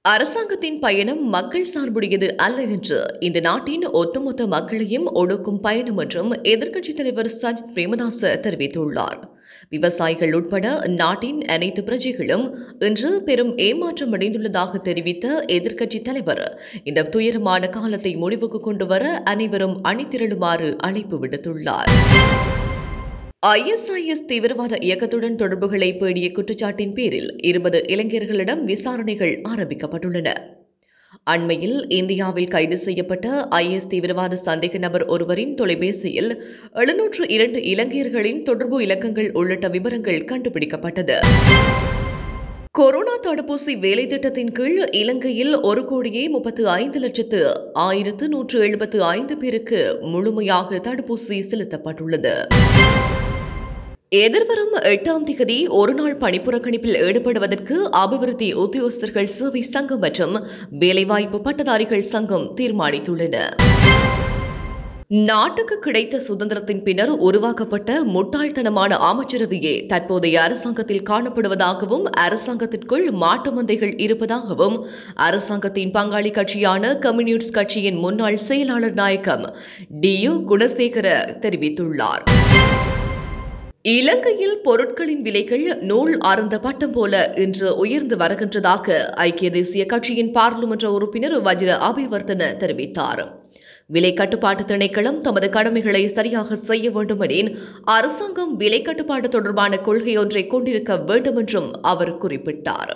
அரசாங்கத்தின் பயணம் மக்கள் சார்புடையது அல்ல என்று இந்த நாட்டின் ஒட்டுமொத்த மக்களையும் ஒடுக்கும் பயணம் என்றும் எதிர்க்கட்சித் தலைவர் சஜித் பிரேமதாச தெரிவித்துள்ளார் விவசாயிகள் உட்பட நாட்டின் அனைத்து பிரஜைகளும் இன்று பெரும் ஏமாற்றம் அடைந்துள்ளதாக தெரிவித்த எதிர்க்கட்சித் தலைவர் இந்த துயரமான காலத்தை முடிவுக்கு கொண்டு வர அனைவரும் அணிதிரளுமாறு அழைப்பு விடுத்துள்ளார் ஐஎஸ்ஐஎஸ் தீவிரவாத இயக்கத்துடன் தொடர்புகளை பேடிய குற்றச்சாட்டின் பேரில் இருபது இளைஞர்களிடம் விசாரணைகள் ஆரம்பிக்கப்பட்டுள்ளன அண்மையில் இந்தியாவில் கைது செய்யப்பட்ட ஐஎஸ் தீவிரவாத சந்தேக நபர் ஒருவரின் தொலைபேசியில் எழுநூற்று இரண்டு இலங்கையர்களின் தொடர்பு இலக்கங்கள் உள்ளிட்ட விவரங்கள் கண்டுபிடிக்கப்பட்டது கொரோனா தடுப்பூசி வேலை திட்டத்தின் கீழ் இலங்கையில் ஒரு கோடியே முப்பத்து ஐந்து லட்சத்து ஆயிரத்து நூற்று எழுபத்து ஐந்து பேருக்கு முழுமையாக தடுப்பூசி செலுத்தப்பட்டுள்ளது எதிர்வரும் எட்டாம் திகதி ஒருநாள் பணிப்புறக்கணிப்பில் ஈடுபடுவதற்கு அபிவிருத்தி உத்தியோகஸ்தர்கள் சேவை சங்கம் மற்றும் வேலைவாய்ப்பு பட்டதாரிகள் சங்கம் தீர்மானித்துள்ளன நாட்டுக்கு கிடைத்த சுதந்திரத்தின் பின்னர் உருவாக்கப்பட்ட முட்டாள்தனமான அமைச்சரவையே தற்போதைய அரசாங்கத்தில் காணப்படுவதாகவும் அரசாங்கத்திற்குள் மாட்டு மந்தைகள் இருப்பதாகவும் அரசாங்கத்தின் பங்காளி கட்சியான கம்யூனிஸ்ட் கட்சியின் முன்னாள் செயலாளர் நாயகம் டியு குணசேகர தெரிவித்துள்ளார் இலங்கையில் பொருட்களின் விலைகள் நூல் அருந்த பட்டம் போல இன்று உயர்ந்து வருகின்றதாக ஐக்கிய தேசிய கட்சியின் பாராளுமன்ற உறுப்பினர் வஜ்ர அபிவர்த்தன தெரிவித்தார் விலை கட்டுப்பாட்டு திணைக்களம் தமது கடமைகளை சரியாக செய்ய வேண்டுமெனின் அரசாங்கம் விலை கட்டுப்பாடு தொடர்பான கொள்கை ஒன்றை கொண்டிருக்க வேண்டும் என்றும் அவர் குறிப்பிட்டார்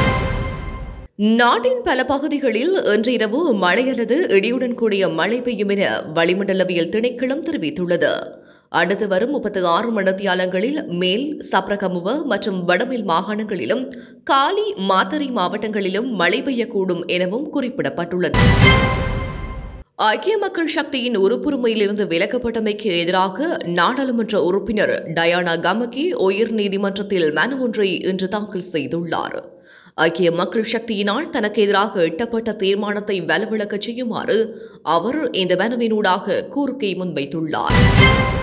நாட்டின் பல பகுதிகளில் இன்று இரவு மழை அல்லது இடியுடன் கூடிய மழை பெய்யும் என வளிமண்டலவியல் திணைக்களம் தெரிவித்துள்ளது அடுத்து வரும் முப்பத்தி ஆறு மணத்தியாலங்களில் மேல் சப்ரகமுவ மற்றும் வடமேல் மாகாணங்களிலும் காலி மாத்தறை மாவட்டங்களிலும் மழை பெய்யக்கூடும் எனவும் குறிப்பிடப்பட்டுள்ளது ஐக்கிய மக்கள் சக்தியின் உறுப்புரிமையிலிருந்து விலக்கப்பட்டமைக்கு எதிராக நாடாளுமன்ற உறுப்பினர் டயானா கமகி உயர் நீதிமன்றத்தில் மனு ஒன்றை இன்று தாக்கல் செய்துள்ளார் ஐக்கிய மக்கள் சக்தியினால் தனக்கு எதிராக எட்டப்பட்ட தீர்மானத்தை வலுவிழக்கச் செய்யுமாறு அவர் இந்த மனுவினூடாக கோரிக்கை முன்வைத்துள்ளார்